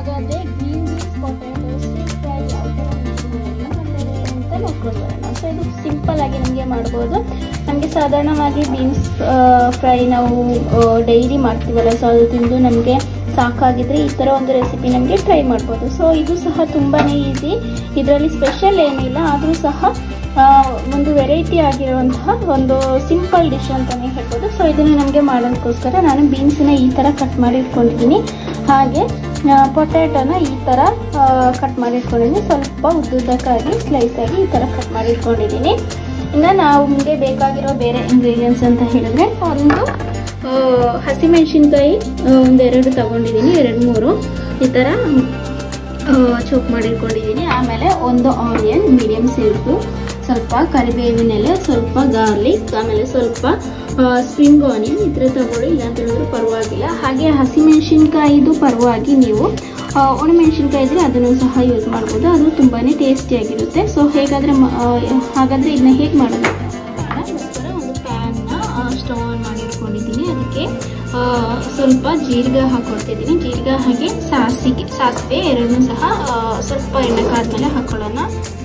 ಹಾಗಾದರೆ green beans potato stir fry ಯಾವ ಥರ ಮಾಡ್ತಾರೆ ಅಂತ ನೋಡ್ಕೊಂಡು ಬರೋಣ ಸೊ ಇದು ಸಿಂಪಲ್ ಆಗಿ ನಮಗೆ ಮಾಡ್ಬೋದು ನಮಗೆ ಸಾಧಾರಣವಾಗಿ ಬೀನ್ಸ್ ಫ್ರೈ ನಾವು ಡೈಲಿ ಮಾಡ್ತೀವಲ್ಲ ಸೊ ಅದು ತಿಂದು ನಮಗೆ ಸಾಕಾಗಿದ್ರೆ ಈ ಥರ ಒಂದು ರೆಸಿಪಿ ನಮಗೆ ಟ್ರೈ ಮಾಡ್ಬೋದು ಸೊ ಇದು ಸಹ ತುಂಬಾ ಈಸಿ ಇದರಲ್ಲಿ ಸ್ಪೆಷಲ್ ಏನಿಲ್ಲ ಆದರೂ ಸಹ ಆ, ಒಂದು ವೆರೈಟಿ ಆಗಿರುವಂತಹ ಒಂದು ಸಿಂಪಲ್ ಡಿಶ್ ಅಂತಲೇ ಹೇಳ್ಬೋದು ಸೊ ಇದನ್ನು ನಮಗೆ ಮಾಡೋದಕ್ಕೋಸ್ಕರ ನಾನು ಬೀನ್ಸನ್ನ ಈ ಥರ ಕಟ್ ಮಾಡಿ ಇಟ್ಕೊಂಡಿದ್ದೀನಿ ಹಾಗೆ ಪೊಟ್ಯಾಟೋನ ಈ ಥರ ಕಟ್ ಮಾಡಿ ಇಟ್ಕೊಂಡಿದ್ದೀನಿ ಸ್ವಲ್ಪ ಉದ್ದುದ್ದಕ್ಕಾಗಿ ಸ್ಲೈಸ್ ಆಗಿ ಈ ಥರ ಕಟ್ ಮಾಡಿ ಇಟ್ಕೊಂಡಿದ್ದೀನಿ ಇನ್ನು ನಾವು ನಮಗೆ ಬೇಕಾಗಿರೋ ಬೇರೆ ಇಂಗ್ರೀಡಿಯೆಂಟ್ಸ್ ಅಂತ ಹೇಳಿದ್ರೆ ಒಂದು ಆ, ಹಸಿಮೆಣಸಿನ್ಕಾಯಿ ಆ, ಒಂದೆರಡು ತಗೊಂಡಿದ್ದೀನಿ ಎರಡು ಮೂರು ಈ ಥರ ಚೋಪ್ ಮಾಡಿಟ್ಕೊಂಡಿದ್ದೀನಿ ಆಮೇಲೆ ಒಂದು ಆನಿಯನ್ ಮೀಡಿಯಮ್ ಸೈಜು ಸ್ವಲ್ಪ ಕರಿಬೇವಿನೆಲೆ ಸ್ವಲ್ಪ ಗಾರ್ಲಿಕ್ ಆಮೇಲೆ ಸ್ವಲ್ಪ ಸ್ಪ್ರಿಂಗ್ ಆನಿಯನ್ ಈ ಥರ ತಗೊಳ್ಳಿ ಇಲ್ಲಾಂತ ಹೇಳಿದ್ರು ಪರವಾಗಿಲ್ಲ ಹಾಗೆ ಹಸಿಮೆಣಸಿನ್ಕಾಯಿದು ಪರವಾಗಿ ನೀವು ಆ, ಒಣಮೆಣಸಿನ್ಕಾಯಿ ಇದ್ದರೆ ಅದನ್ನು ಸಹ ಯೂಸ್ ಮಾಡ್ಬೋದು ಅದು ತುಂಬಾ ಟೇಸ್ಟಿಯಾಗಿರುತ್ತೆ ಸೊ ಹೇಗಾದರೆ ಹಾಗಾದರೆ ಇದನ್ನ ಹೇಗೆ ಮಾಡೋದು ಮಾಡೋಕ್ಕೋಸ್ಕರ ಒಂದು ಪ್ಯಾನ್ನ ಸ್ಟವ್ ಆನ್ ಮಾಡಿಟ್ಕೊಂಡಿದ್ದೀನಿ ಅದಕ್ಕೆ ಆ, ಸ್ವಲ್ಪ ಜೀರಿಗೆ ಹಾಕೊಳ್ತಿದ್ದೀನಿ ಜೀರಿಗೆ ಹಾಗೆ ಸಾಸಿಗೆ ಸಾಸಿವೆ ಎರಡನ್ನೂ ಸಹ ಆ, ಸ್ವಲ್ಪ ಎಣ್ಣೆ ಕಾದ್ಮೇಲೆ ಹಾಕೊಳ್ಳೋಣ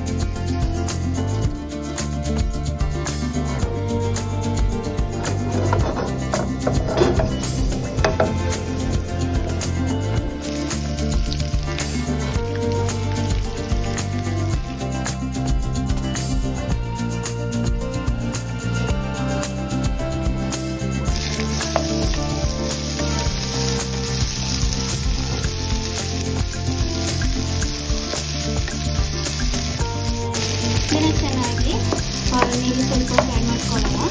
ಇದನ್ನ ಚೆನ್ನಾಗಿ ಆ, ನೀರು ಸ್ವಲ್ಪ ಫ್ರೈ ಮಾಡ್ಕೊಳ್ಳೋಣ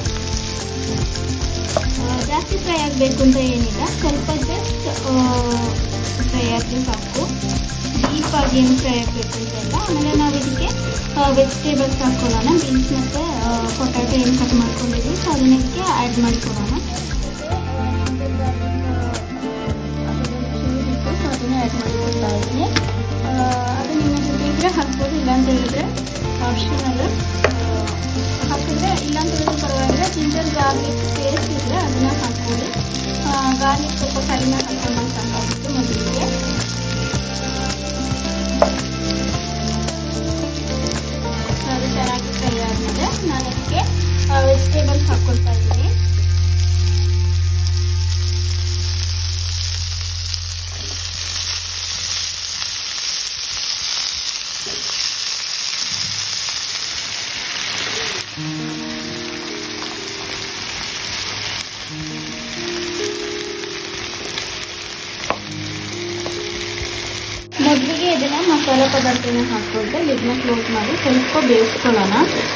ಆ, ಜಾಸ್ತಿ ಫ್ರೈ ಆಗಬೇಕು ಅಂತ ಏನಿಲ್ಲ ಸ್ವಲ್ಪ ಜಸ್ಟ್ ಫ್ರೈ ಆದರೆ ಸಾಕು ಡೀಪಾಗಿ ಏನು ಫ್ರೈ ಆಗಬೇಕು ಅಂತೆಲ್ಲ ಆಮೇಲೆ ನಾವು ಇದಕ್ಕೆ ವೆಜಿಟೇಬಲ್ಸ್ ಹಾಕ್ಕೊಳ್ಳೋಣ ಬೀನ್ಸ್ ಮತ್ತು ಪೊಟ್ಯಾಟೊ ಏನು ಕಟ್ ಮಾಡ್ಕೊಂಡಿದ್ವಿ ಸೊ ಅದನ್ನ ಇದಕ್ಕೆ ಆ್ಯಡ್ ಮಾಡ್ಕೊಳ್ಳೋಣ ಸೊ ಅದನ್ನ ಆ್ಯಡ್ ಮಾಡ್ಕೊಳ್ತಾ ಇದ್ದೀನಿ ಆ, ಅದು ನಿಮಗೆ ಬೇಕಿದ್ರೆ ಹಾಕ್ಬೋದು ಇಲ್ಲಾಂತ ಹೇಳಿದ್ರೆ ಆಪ್ಷನಲ್ ಹಾಕಿದ್ರೆ ಇಲ್ಲಾಂತ ಹೇಳಿದ್ರೆ ಪರವಾಗಿಲ್ಲ ಜಿಂಜರ್ ಗಾರ್ಲಿಕ್ ಪೇಸ್ಟ್ ಇದ್ರೆ ಅದನ್ನ ಹಾಕ್ಬೋದು ಗಾರ್ಲಿಕ್ ಸ್ವಲ್ಪ ಕಡಿಮೆ ಹಾಕೊಂಡ್ರೆ ಸಾಕಾಗುತ್ತೆ ಮೊದಲಿಗೆ ಸೊ ಅದು ಚೆನ್ನಾಗಿ ಫ್ರೈ ಆದಮೇಲೆ ನಾನು ಅದಕ್ಕೆ ವೆಜಿಟೇಬಲ್ಸ್ ಹಾಕ್ಕೊಳ್ತಾ ಇದ್ದೀನಿ ಮೊದಲಿಗೆ ಇದನ್ನ ಮಸಾಲೆ ಪದಾರ್ಥನ ಹಾಕ್ಕೊಂಡ್ರೆ ಲಿಡ್ನ ಕ್ಲೋಸ್ ಮಾಡಿ ಸ್ವಲ್ಪ ಬೇಯಿಸ್ಕೊಳ್ಳೋಣ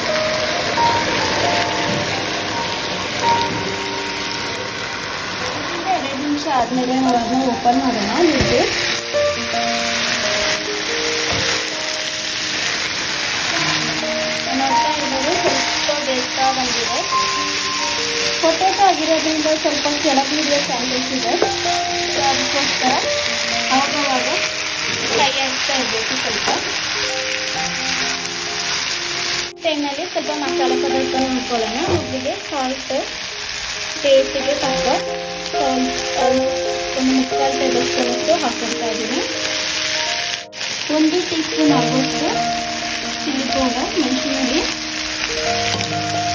ಇದರಿಂದ ಎರಡು ನಿಮಿಷ ಆದಮೇಲೆ ನಾವು ಅದನ್ನ ಓಪನ್ ಮಾಡೋಣ ಲಿಡ್ ನೋಡ್ತಾ ಇರೋದು ಸ್ವಲ್ಪ ಬೇಯಿಸ್ತಾ ಬಂದಿದೆ ಪೊಟೇಟೊ ಆಗಿರೋದ್ರಿಂದ ಸ್ವಲ್ಪ ಕೆಳಗಿರುವ ಚಾನ್ಸಸ್ ಇದೆ ಸೊ ಅದಕ್ಕೋಸ್ಕರ ಆವಾಗವಾಗ ಫ್ರೈ ಆಗ್ತಾ ಇರಬೇಕು ಸ್ವಲ್ಪ ಟೈಮ್ನಲ್ಲಿ ಸ್ವಲ್ಪ ಮಸಾಲೆ ಪದಾರ್ಥ ನೋಡ್ಕೊಳ್ಳೋಣ ಮೊದಲಿಗೆ ಸಾಲ್ಟ್ ಟೇಸ್ಟಿಗೆ ಸ್ವಲ್ಪ ಒಂದು ಮುಕ್ಕಾಲು ಟೇಬಲ್ ಸ್ಪೂನಷ್ಟು ಹಾಕೊಳ್ತಾ ಇದ್ದೀನಿ ಒಂದು ಟೀ ಸ್ಪೂನ್ ಆಗೋಷ್ಟು ಚಿಲ್ಲಿ ಪೌಡರ್ ಮೆಣಸಿನ ಹುಡಿ